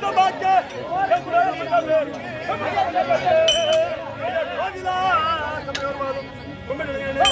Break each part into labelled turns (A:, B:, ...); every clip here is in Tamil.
A: சொந்தமாக்க என் குரல் வந்தது. கோவிலா, தம்பி வருவாரும். கும்பிடுகிறேன்.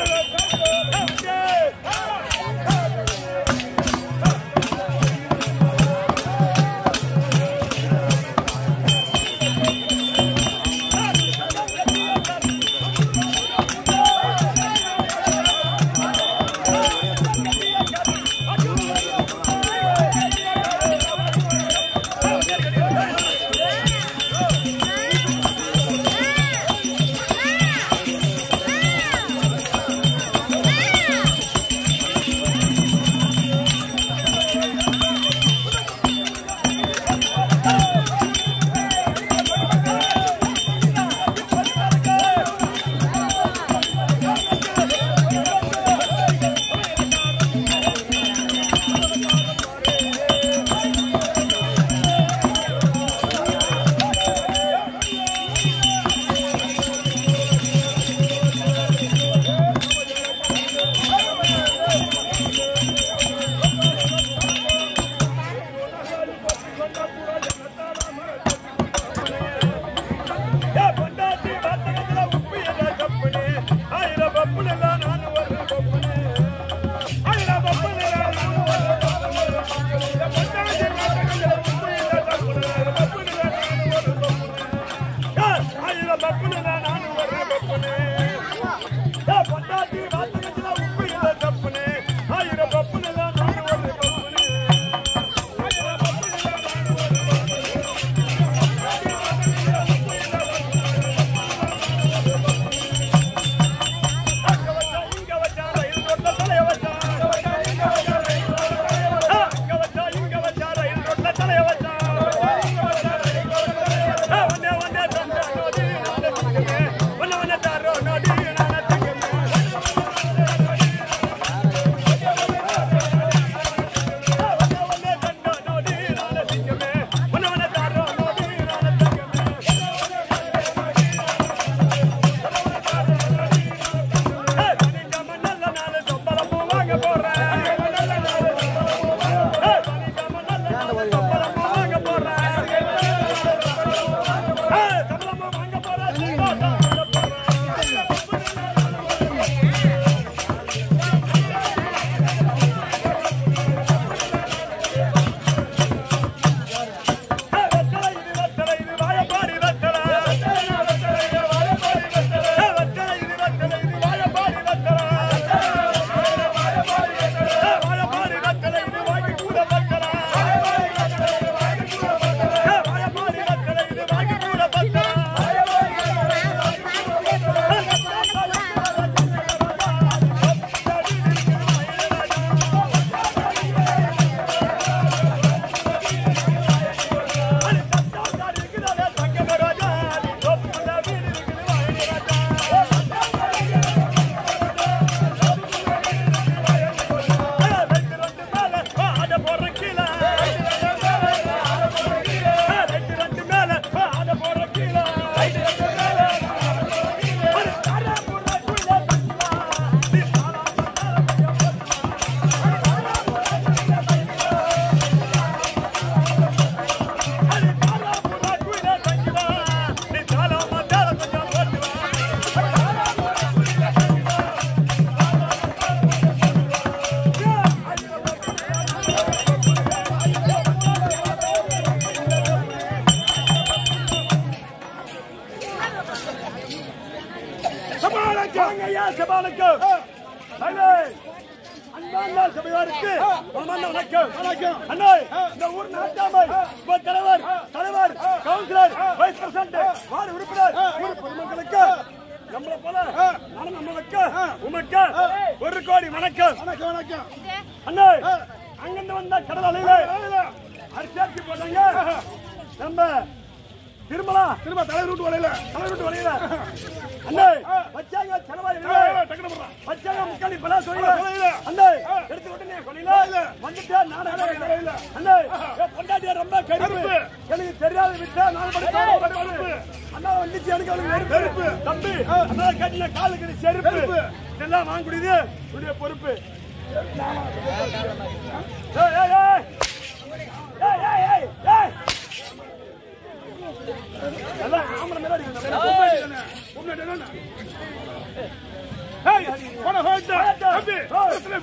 A: ஏ பொண்டாட்டி வார்த்தகத்துல உப்பு என்ன தப்புனே? ஆயிரம் பப்புனுல நானும் ஒரு பப்புனே. ஆயிரம் பப்புனுல நானும் ஒரு பப்புனே. ஏ பொண்டாட்டி வார்த்தகத்துல உப்பு என்ன தப்புனே? ஆயிரம் பப்புனுல நானும் ஒரு பப்புனே. ஏ ஆயிரம் பப்புனுல நானும் ஒரு பப்புனே. ஏ பொண்டாட்டி வார்த்தகத்துல உப்பு என்ன தப்புனே? ஆயிரம் பப்புனுல நானும் ஒரு பப்புனே. ஆயிரம் பப்புனுல நானும் ஒரு பப்புனே. அங்க வச்சா இங்க வச்சா ரயில் ரோட்ல தலைய வச்சா அங்க வச்சா இங்க வச்சா ரயில் ரோட்ல தலைய வச்சா ஒன்னே ஒன்னே தந்த நோடி நானே தங்கமே ஒன்னே ஒன்னே தாரோ நோடி நானே தங்கமே ஒன்னே ஒன்னே தந்த நோடி நானே தங்கமே ஒன்னே ஒன்னே தாரோ நோடி நானே தங்கமே சனிக்கிழமை நல்ல நாள் சம்பளமும் வாங்க போறேன். சனிக்கிழமை நல்ல நாள் சம்பளமும் வாங்க போறேன். சம்பளமும் வாங்க போறேன். சந்தோஷம் வாங்க போறேன். வெத்தலை இது வெத்தலை இது வாழப்பாடி வெத்தலை. வெத்தலை இது வாழப்பாடி வெத்தலை. வெத்தலை இது வெத்தலை இது வாழப்பாடி வெத்தலை. வாழப்பாடி வெத்தலை இது வாங்கி கூட வெத்தலை. வாழப்பாடி வெத்தலை இது வாங்கி கூட வெத்தலை. சபாலுக்கு அன்பான சபையாருக்கு மனமார்ந்த வணக்கம் வணக்கம் அண்ணா இந்த ஊர் நாட்டாமை உப தலைவர் தலைவர் கவுன்சிலர் வைஸ் பிரசிடண்ட் வார்டு உறுப்பினர் ஊர் பொதுமக்களுக்கு நம்மளை போல நானும் நம்மளுக்கு உமக்கு ஒரு கோடி வணக்கம் வணக்கம் வணக்கம் அண்ணா அங்கிருந்து வந்த கடல் அலையில அரிசாட்சி போட்டாங்க நம்ம திருமலா திரும்ப தலைவர் விட்டு வலையில தலைவர் விட்டு வலையில அண்ணே வச்சாங்க செலவாய் வச்சாங்க முக்காலி பலா சொல்லல அண்ணே எடுத்து உடனே சொல்லல வந்துட்டா நானே சொல்லல அண்ணே என் பொண்டாட்டியா ரொம்ப கருப்பு எனக்கு தெரியாத விட்டா நான் படிப்பு அண்ணா வந்துச்சு எனக்கு அவளுக்கு வெறுப்பு தம்பி அண்ணா கட்டின காலுக்கு செருப்பு இதெல்லாம் வாங்கக்கூடியது உடைய பொறுப்பு ஏய் ஏய் ஏய் ஏய் ஏய் ஏய் ஏய்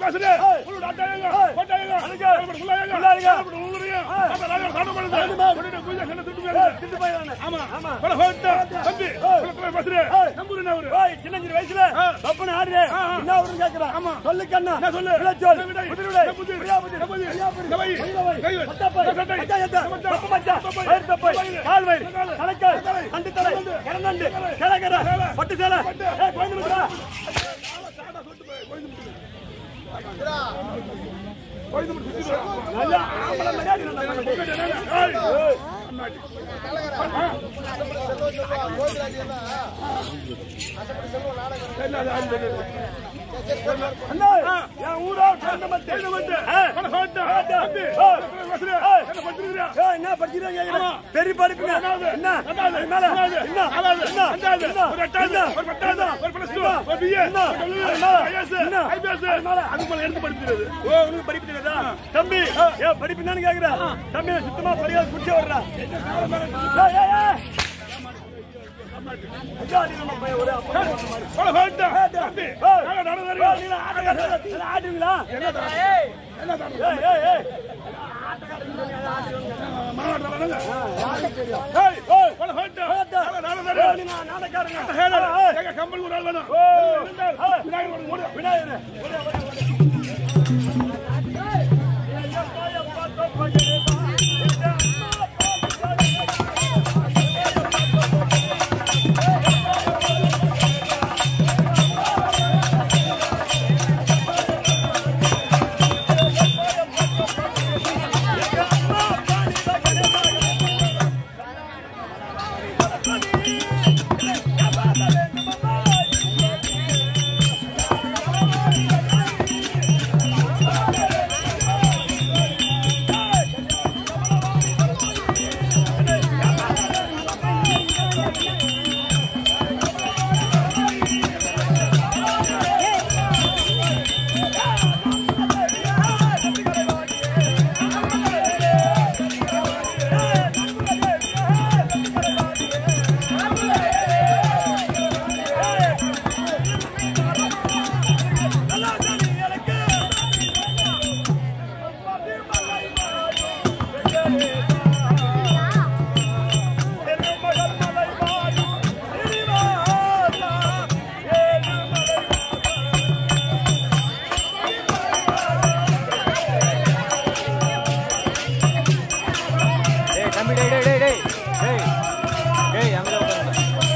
B: பேசுறேன் ஒரு டாட்டாயங்க கோட்டாயங்க
A: அதுக்கு.
B: உள்ளாயங்க
A: உள்ளாயங்க.
B: உள்ளாயங்க அப்ப ராஜா சாப்பிட மாட்டேன் கொண்டு பூஜை செஞ்சு திட்டு போயிருங்க
A: திட்டு போயிடானே.
B: ஆமா
A: ஆமா.
B: பல ஹோட்டா தம்பி உலகத்துல பேசுறேன் நம்புறேன் என்ன அவரு
A: ஓய், சின்னஞ்சிறு வயசுல தப்புன்னு ஆடுறே. என்ன வரும்னு கேக்குறான்.
B: ஆமா.
A: சொல்லு கண்ணா.
B: என்ன சொல்லு?
A: விளைச்சொல்.
B: விடை.
A: புதிர்விடை.
B: புதிர்.
A: புரியாபுதி.
B: புதிர்.
A: புரியாபுதி.
B: கவை.
A: கையிலவை.
B: கைவை.
A: மத்தாப்பை.
B: சட்டை.
A: மச்சான் எத்த.
B: மச்சான்.
A: தப்பு மச்சான்.
B: தப்பை.
A: வயிறு தப்பை.
B: தப்பை.
A: கால் வயிறு.
B: தக்காளி.
A: கணக்கால்.
B: தக்காளி.
A: கண்டு தலை.
B: கண்டு.
A: கிடநண்டு.
B: தலை.
A: கிழக்கரை.
B: சேலை.
A: பட்டு சேலை.
B: பட்டு.
A: ஏய், குழந்தை முட்டுடா. நல்லா ஆம்பளை மரியாதை நல்லா ஏய். அண்ணா, என் ஊரா கண்டமத்து. ஆ.
B: பல ஹோட்டா தம்பி
A: ஆ.
B: உலகத்துல பேசுறேன்
A: ஏய்.
B: என்ன பண்றீங்க
A: ஏய், என்ன படிக்கிறீங்க கேக்குறேன்.
B: ஆமா.
A: பெரிய படிப்புங்க
B: ரெண்டாவது.
A: என்ன
B: ரெண்டாவது.
A: அது மேல
B: மூணாவது.
A: என்ன
B: நாலாவது.
A: என்ன
B: அஞ்சாவது.
A: என்ன
B: ஒரு எட்டாவது.
A: என்ன?
B: ஒரு பத்தாவது.
A: என்ன?
B: ஒரு plus two.
A: என்ன?
B: ஒரு BA.
A: என்ன?
B: ஒரு கல்லூரி.
A: அது மேல.
B: IAS.
A: என்ன?
B: IPS.
A: அது மேல.
B: அதுக்கு மேல எடுத்து படிக்கிறது
A: ஓ உனக்கு படிப்பு தெரியாதா தம்பி ஏன் படிப்பு என்னன்னு கேக்குற தம்பி நான் சுத்தமா படிக்காத குடிச்சே வர்றா ஏய், ஏய், ஏய். ஐயா, நீ நம்ம பையன் ஒரு அப்பா மாதிரி.
B: பல ஹோட்டா
A: ஏய்,
B: தம்பி
A: ஏய்.
B: நாங்க நடந்து
A: ஏய், நீங்க ஆட்டக்காரர், நீங்க ஆடுவீங்களா? ஏய், ஏய், ஏய். ஏய், ஏய்.
B: பல ஹோட்டா
A: ஏய்,
B: நாங்க நடந்து
A: ஏய், நீங்க நாடகாரங்க. ஏய், ஏய்.
B: எங்க கம்பல் ஒரு ஆள் வேணும்
A: ஓ.
B: இருந்தால்
A: ஏய்.
B: விநாயகர் ஒரு மூணு.
A: விநாயகரே, ஓடியா, ஓடியா, ஓடியா.
C: டேய் தம்பி டேய் டேய் டேய் டேய் டேய் டேய் அங்க உட்காருங்க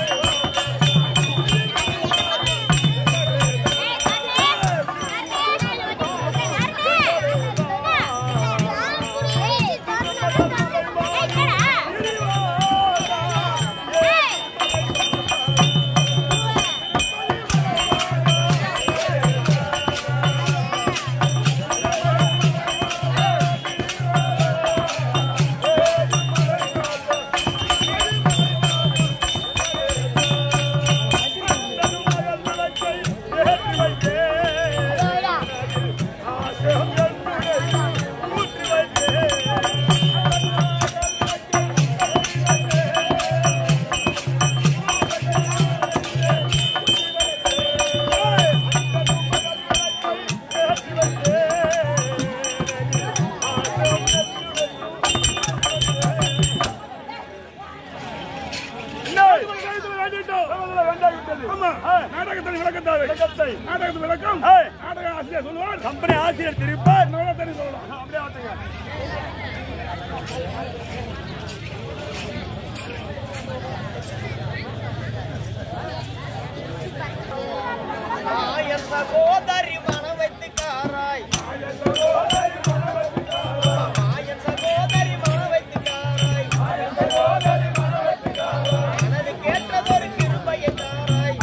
B: ஆமா. நாடகத்தின் விளக்கத்தாவை. நாடகத்தின் விளக்கம்
A: ஏய்.
B: நாடக ஆசிரியர் சொல்லுவார்
A: கம்பெனி ஆசிரியர் திருப்பார்
B: நாடகத்தின் சொல்லலாம்
A: அப்படியே ஆட்டுங்க
D: மாயன் சகோதரி மனம் வைத்துக்காராய் மாயன் சகோதரி மனம் வைத்துக்காராய் மனது கேட்டதொரு கிருபையை தாராய்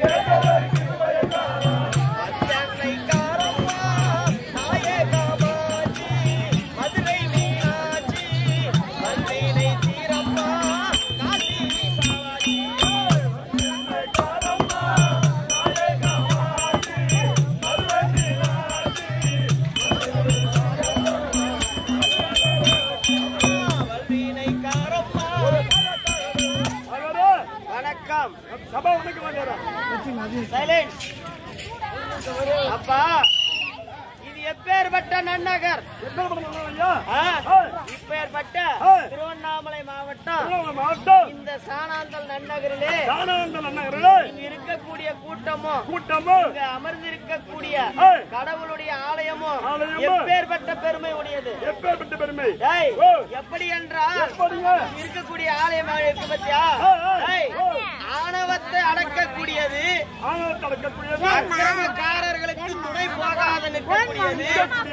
D: அச்சன்னை காரம்மா நாயே காமாட்சி மதுரை மீனாட்சி மல்லினை தீரம்மா காசி விசாலாட்சி வல்வீனை காரம்மா
A: அதோட
D: வணக்கம்
A: சபா உனக்கு வந்தேரா
D: சைலன்ஸ் அப்பா எப்பேற்பட்ட நன்னகர்
A: என்ன பண்ணணும் ஐயா
D: ஆ,
A: ஏய்,
D: இப்பேற்பட்ட
A: ஏய்.
D: திருவண்ணாமலை மாவட்டம்
A: திருவண்ணாமலை மாவட்டம்
D: இந்த சாணாந்தல் நன்னகரிலே
A: தானவந்த நன்னகர்களே
D: இங்கு இருக்கக்கூடிய கூட்டமும்
A: கூட்டமும்
D: இங்கு அமர்ந்திருக்கக்கூடிய
A: ஏய்.
D: கடவுளுடைய ஆலயமும்
A: ஆலயமும்
D: எப்பேற்பட்ட பெருமை உடையது
A: எப்பேற்பட்ட பெருமை
D: ஏய்,
A: ஓ,
D: எப்படி என்றால்
A: எப்படிங்க
D: இங்க இருக்கக்கூடிய ஆலயம் இருக்கு பத்தியா
A: ஏய், ஏய்.
D: ஆணவத்தை அடக்கக்கூடியது
A: ஆணவத்தை அடக்கக்கூடியது
D: அக்கிரமக்காரர்களுக்கு துணை போகாத நிற்கக்கூடியது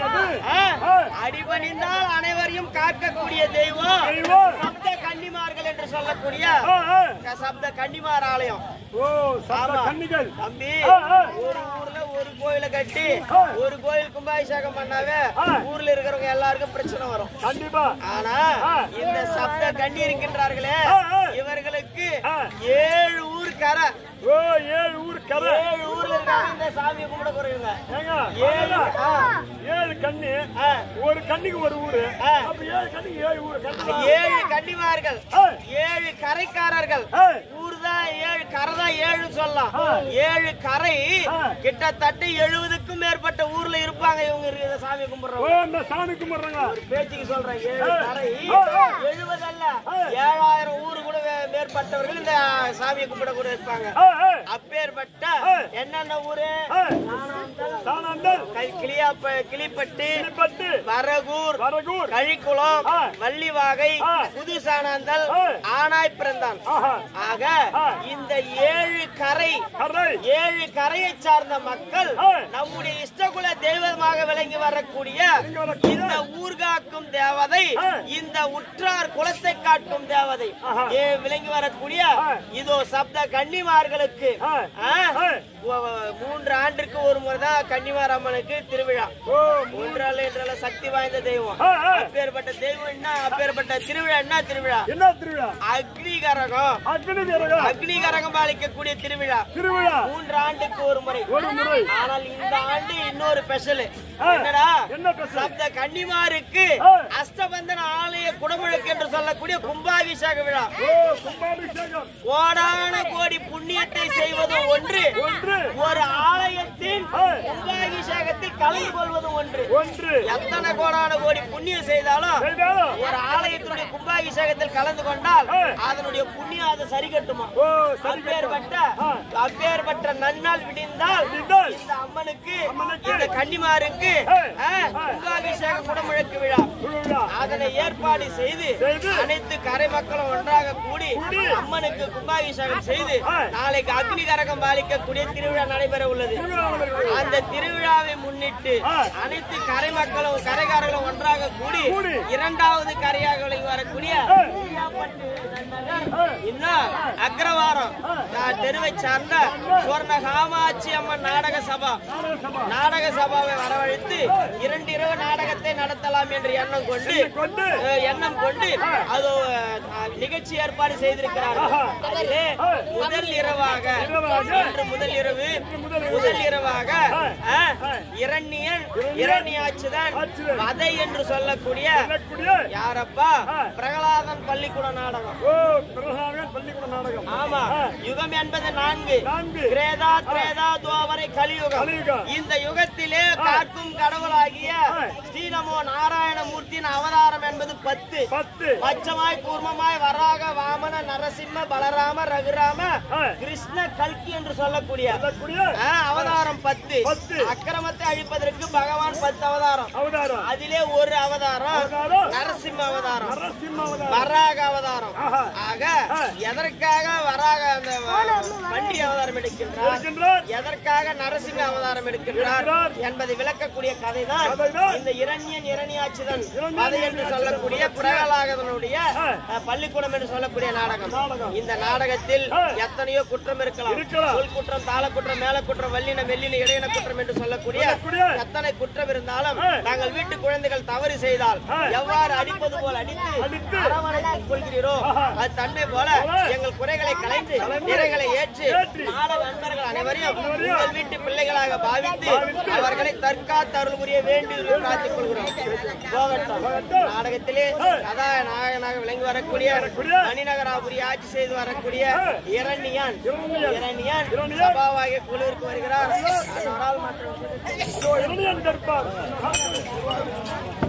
D: ஆ, அடிபணிந்தால் அனைவரையும் காக்கக்கூடிய தெய்வம்
A: தெய்வம்.
D: சப்த கன்னிமார்கள் என்று சொல்லக்கூடிய
A: ஆ, ஆ.
D: சப்த கன்னிமார் ஆலயம்
A: ஓ சப்த
D: ஆமா.
A: கன்னிகள்
D: தம்பி
A: ஆ, ஆ.
D: ஒரு ஊர்ல ஒரு கோயிலை கட்டி
A: ஆ.
D: ஒரு கோயில் கும்பாபிஷேகம் பண்ணாவே
A: ஆ.
D: ஊர்ல இருக்கிறவங்க எல்லாருக்கும் பிரச்சனை வரும்
A: கண்டிப்பா
D: ஆனா
A: ஆ.
D: இந்த சப்த கண்ணி இருக்கின்றார்களே
A: ஆ, ஆ.
D: இவர்களுக்கு
A: ஆ.
D: ஏழு ஊர் கரை
A: ஓ ஏழு ஊர் கதை
D: ஏழு ஊர்ல இருக்காங்க இந்த சாமியை கும்பிட போறவங்க
A: ஏங்க
D: ஏழு
A: அதான்.
D: ஆ.
A: ஏழு கண்ணி
D: ஆ.
A: ஒரு கண்ணிக்கு ஒரு ஊரு
D: ஆ.
A: அப்ப ஏழு கண்ணிக்கு ஏழு ஊரு கண்டிப்பா
D: ஏழு கன்னிமார்கள்
A: ஏய்.
D: ஏழு கரைக்காரர்கள்
A: ஏய்.
D: ஊர் தான் ஏழு கரை தான் ஏழு சொல்லலாம்
A: ஆ.
D: ஏழு கரை
A: ஆ.
D: கிட்டத்தட்ட எழுபதுக்கும் மேற்பட்ட ஊர்ல இருப்பாங்க இவங்க இருக்கிற சாமி
A: ஓ
D: கும்பிடுறவங்க
A: இந்த சாமி கும்பிடுறாங்க
D: பேச்சுக்கு சொல்றேன் ஏழு
A: ஏய்.
D: கரை
A: ஏய்.
D: எழுபது அல்ல
A: ஏய்.
D: ஏழாயிரம் ஊரு கூட மே- மேற்பட்டவர்கள் இந்த சாமியை கும்பிட கூட இருப்பாங்க
A: ஏய், ஏய்,
D: அப்பேற்பட்ட
A: ஏய்.
D: என்னென்ன ஊரு
A: ஏய். தானாந்தல்
D: கை- கிளியாப்ப கிளிப்பட்டு
A: கிளிப்பட்டு
D: வரகூர்
A: வரகூர்
D: கழிக்குளம்
A: ஆ.
D: வள்ளிவாகை
A: ஆ.
D: புதுசானந்தல்
A: ஆ.
D: ஆனாய் பிறந்தான்
A: ஆஹா
D: ஆக
A: ஆ.
D: இந்த ஏழு கரை
A: கரை
D: ஏழு கரையை சார்ந்த மக்கள்
A: ஆ.
D: நம்முடைய இஷ்டகுல தெய்வமாக விளங்கி வரக்கூடிய
A: விளங்கி வரக்கூடிய
D: இந்த ஊர்காக்கும் தேவதை
A: ஆ.
D: இந்த உற்றார் குலத்தை காட்டும் தேவதை
A: ஆஹா.
D: ஏ விளங்கி வரக்கூடிய
A: ஆ.
D: இதோ சப்த கன்னிமார்களுக்கு
A: ஆ.
D: ஆ,
A: ஆ.
D: ஒ- மூன்று ஆண்டிற்கு ஒரு முறை தான் கன்னிமார் அம்மனுக்கு திருவிழா
A: ஓ
D: ஒன்றால என்றால சக்தி வாய்ந்த தெய்வம்
A: ஆ, ஆ.
D: அப்பேற்பட்ட தெய்வம் என்ன அப்பேற்பட்ட திருவிழா என்ன திருவிழா
A: என்ன திருவிழா
D: அக்னிகரகம்
A: அக்னி வீரர்கள்
D: அக்னிகரகம் பாலிக்கக்கூடிய திருவிழா
A: திருவிழா
D: மூன்று ஆண்டுக்கு ஒரு முறை
A: ஒரு முறை
D: ஆனால் இந்த ஆண்டு இன்னொரு ஸ்பெஷல்
A: ஆ.
D: என்னடா
A: என்ன special?
D: சப்த கன்னிமாருக்கு
A: ஆ.
D: அஷ்டபந்தன ஆலய குடமுழுக்கு என்று சொல்லக்கூடிய கும்பாபிஷேக விழா
A: ஓ கும்பாபிஷேகம்
D: கோடான கோடி புண்ணியத்தை செய்வது ஒன்று
A: ஒன்று
D: ஒரு ஆலயத்தின்
A: ஆ.
D: கும்பாபிஷேகத்தில் கலந்து கொள்வது ஒன்று
A: ஒன்று
D: எத்தனை கோடான கோடி புண்ணியம் செய்தாலும்
A: செய்தாலும்
D: ஒரு ஆலயத்தினுடைய கும்பாபிஷேகத்தில் கலந்து கொண்டால்
A: ஆ.
D: அதனுடைய புண்ணியம் அதை சரி கட்டுமா
A: ஓ சரி
D: அப்பேற்பட்ட
A: ஆ.
D: அப்பேற்பட்ட நன்னாள் விடிந்தால்
A: விடிந்தால்
D: இந்த அம்மனுக்கு
A: அம்மனுக்கு
D: இந்த கன்னிமாருக்கு
A: ஆ.
D: ஆ, கும்பாபிஷேக குடமுழக்கு விழா
A: திருவிழா
D: அதனை ஏற்பாடு செய்து
A: செய்து
D: அனைத்து கரை மக்களும் ஒன்றாக கூடி
A: கூடி
D: அம்மனுக்கு கும்பாபிஷேகம் செய்து
A: ஆ.
D: நாளைக்கு அக்னி கரகம் பாலிக்கக்கூடிய திருவிழா நடைபெற உள்ளது
A: திருவிழா நடக்கிறது.
D: அந்த திருவிழாவை முன்னிட்டு
A: ஆ.
D: அனைத்து கரை மக்களும் கரைக்காரர்களும் ஒன்றாக கூடி
A: கூடி.
D: இரண்டாவது கரையாக விளங்கி வரக்கூடிய
A: ஆ.
D: ஈயாப்பட்டு நன்னகர்,
A: ஆ.
D: இன்னும் அக்ரவாரம் நான் தெருவை சார்ந்த சுவர்ண காமாட்சி அம்மன் நாடக சபா
A: நாடக சபா
D: நாடக சபாவை வரவழைத்து இரண்டு இரவு நாடகத்தை நடத்தலாம் என்று எண்ணம் கொண்டு
A: கொண்டு
D: அஹ், எண்ணம் கொண்டு அது அஹ், நிகழ்ச்சி ஏற்பாடு செய்திருக்கிறார்கள்
A: ஆஹா.
D: அதிலே முதல் இரவாக
A: இரவாக
D: இன்று முதல் இரவு
A: முதல் இரவு.
D: முதல் இரவாக
A: ஆ.
D: அஹ், இரணியன் இரணியாச்சுதான்
A: ஆச்சுதான்.
D: வதை என்று சொல்லக்கூடிய
A: சொல்லக்கூடிய
D: யாரப்பா
A: ஆ.
D: பிரகலாதன் பள்ளிக்கூட நாடகம்
A: ஓ பிரசாதன் பள்ளிக்கூட நாடகம்
D: ஆமா
A: ஆ.
D: யுகம் என்பது நான்கு
A: நான்கு.
D: கிரேதா திரேதா துவாபரை கலியுகம்
A: கலியுகம்.
D: இந்த யுகத்திலே காக்கும் கடவுளாகிய
A: ஆ.
D: ஸ்ரீநமோ நாராயணமூர்த்தியின் அவதாரம் என்பது பத்து
A: பத்து
D: பச்சமாய் கூர்மமாய் வராக வாமன நரசிம்ம பலராம ரகுராம
A: ஆ.
D: கிருஷ்ண கல்கி என்று சொல்லக்கூடிய
A: சொல்லக்கூடிய
D: ஆ, அவதாரம் பத்து
A: பத்து.
D: அக்கிரமத்தை அழிப்பதற்கு பகவான் பத்து அவதாரம்
A: அவதாரம்
D: அதிலே ஒரு அவதாரம்
A: அவதாரம்.
D: நரசிம்ம அவதாரம்
A: நரசிம்ம அவதாரம்
D: வராக அவதாரம்
A: ஆஹா.
D: ஆக
A: ஆ.
D: எதற்காக வராக அந்த வண்டி அவதாரம் எடுக்கின்றார்
A: இருக்கின்றார்
D: எதற்காக நரசிம்ம அவதாரம் எடுக்கின்றார்
A: எடுக்கிறார்.
D: என்பதை விளக்கக்கூடிய கதைதான்
A: கதைதான்.
D: இந்த இரண்யன் இரணியாச்சுதன்
A: இரண்யன்
D: கதை என்று
A: இரணியாச்சுதன்.
D: சொல்லக்கூடிய பிரகலாகதனுடைய
A: ஆ.
D: அஹ், பள்ளிக்கூடம் என்று சொல்லக்கூடிய நாடகம்
A: நாடகம்.
D: இந்த நாடகத்தில்
A: ஆ.
D: எத்தனையோ குற்றம் இருக்கலாம்
A: இருக்கலாம்.
D: சொல் குற்றம் தாள குற்றம் மேல குற்றம் வல்லின மெல்லின இடையின குற்றம் என்று சொல்லக்கூடிய
A: சொல்லக்கூடிய
D: எத்தனை குற்றம் இருந்தாலும்
A: ஆ.
D: நாங்கள் வீட்டு குழந்தைகள் தவறு செய்தால்
A: ஆ.
D: எவ்வாறு அடிப்பது போல் அடித்து
A: அடித்து
D: அரவணைத்துக் கொள்கிறீரோ
A: ஆஹா.
D: அது தன்மை போல எங்கள் குறைகளை கலைந்து நிறைகளை ஏற்று நாடக அன்பர்கள் அனைவரையும் உங்கள் வீட்டு பிள்ளைகளாக பாவித்து அவர்களை தற்காத்து அருள் புரிய வேண்டும் என்று பிரார்த்திக் கொள்கிறோம் போகட்டும். நாடகத்திலே கதாநாயகனாக விளங்கி வரக்கூடிய மணிநகராபுரி ஆட்சி செய்து வரக்கூடிய இரணியான் இரணியான் சபாவாகிய குழுவிற்கு வருகிறார் அதனால் மற்றும்
A: இதோ இரணியன் தர்பார்